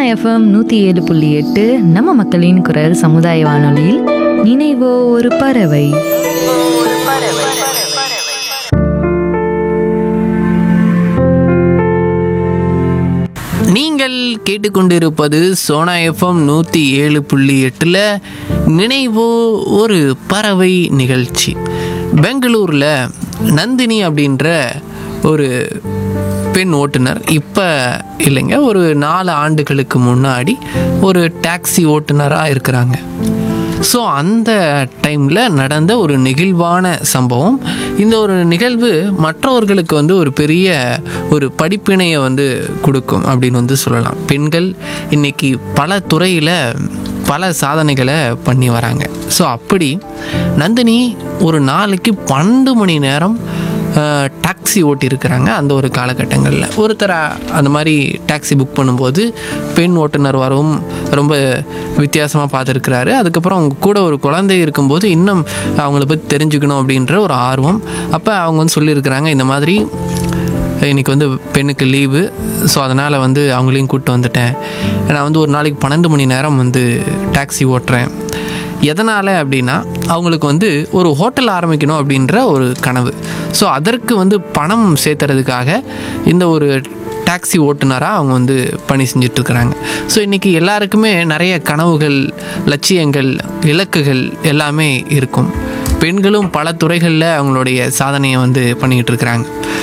FM நூற்றி ஏழு புள்ளி எட்டு நம்ம மக்களின் குரல் சமுதாய வானொலியில் நினைவோ ஒரு பறவை நீங்கள் கேட்டுக்கொண்டிருப்பது சோனா எஃப்எம் நூற்றி ஏழு புள்ளி எட்டில் நினைவோ ஒரு பறவை நிகழ்ச்சி பெங்களூரில் நந்தினி அப்படின்ற ஒரு பெண் ஓட்டுநர் இப்போ இல்லைங்க ஒரு நாலு ஆண்டுகளுக்கு முன்னாடி ஒரு டாக்ஸி ஓட்டுநராக இருக்கிறாங்க ஸோ அந்த டைமில் நடந்த ஒரு நெகிழ்வான சம்பவம் இந்த ஒரு நிகழ்வு மற்றவர்களுக்கு வந்து ஒரு பெரிய ஒரு படிப்பினையை வந்து கொடுக்கும் அப்படின்னு வந்து சொல்லலாம் பெண்கள் இன்னைக்கு பல துறையில் பல சாதனைகளை பண்ணி வராங்க ஸோ அப்படி நந்தினி ஒரு நாளைக்கு பன்னெண்டு மணி நேரம் டாக்ஸி ஓட்டியிருக்கிறாங்க அந்த ஒரு காலகட்டங்களில் ஒருத்தர் அந்த மாதிரி டாக்ஸி புக் பண்ணும்போது பெண் ஓட்டுநர் வரவும் ரொம்ப வித்தியாசமாக பார்த்துருக்கிறாரு அதுக்கப்புறம் அவங்க கூட ஒரு குழந்தை இருக்கும்போது இன்னும் அவங்கள பற்றி தெரிஞ்சுக்கணும் அப்படின்ற ஒரு ஆர்வம் அப்போ அவங்க வந்து சொல்லியிருக்கிறாங்க இந்த மாதிரி இன்னைக்கு வந்து பெண்ணுக்கு லீவு ஸோ அதனால் வந்து அவங்களையும் கூப்பிட்டு வந்துட்டேன் நான் வந்து ஒரு நாளைக்கு பன்னெண்டு மணி நேரம் வந்து டாக்ஸி ஓட்டுறேன் எதனால் அப்படின்னா அவங்களுக்கு வந்து ஒரு ஹோட்டல் ஆரம்பிக்கணும் அப்படின்ற ஒரு கனவு ஸோ அதற்கு வந்து பணம் சேர்த்துறதுக்காக இந்த ஒரு டாக்ஸி ஓட்டுநராக அவங்க வந்து பணி செஞ்சிட்ருக்கிறாங்க ஸோ இன்றைக்கி எல்லாருக்குமே நிறைய கனவுகள் லட்சியங்கள் இலக்குகள் எல்லாமே இருக்கும் பெண்களும் பல துறைகளில் அவங்களுடைய சாதனையை வந்து பண்ணிக்கிட்டு இருக்கிறாங்க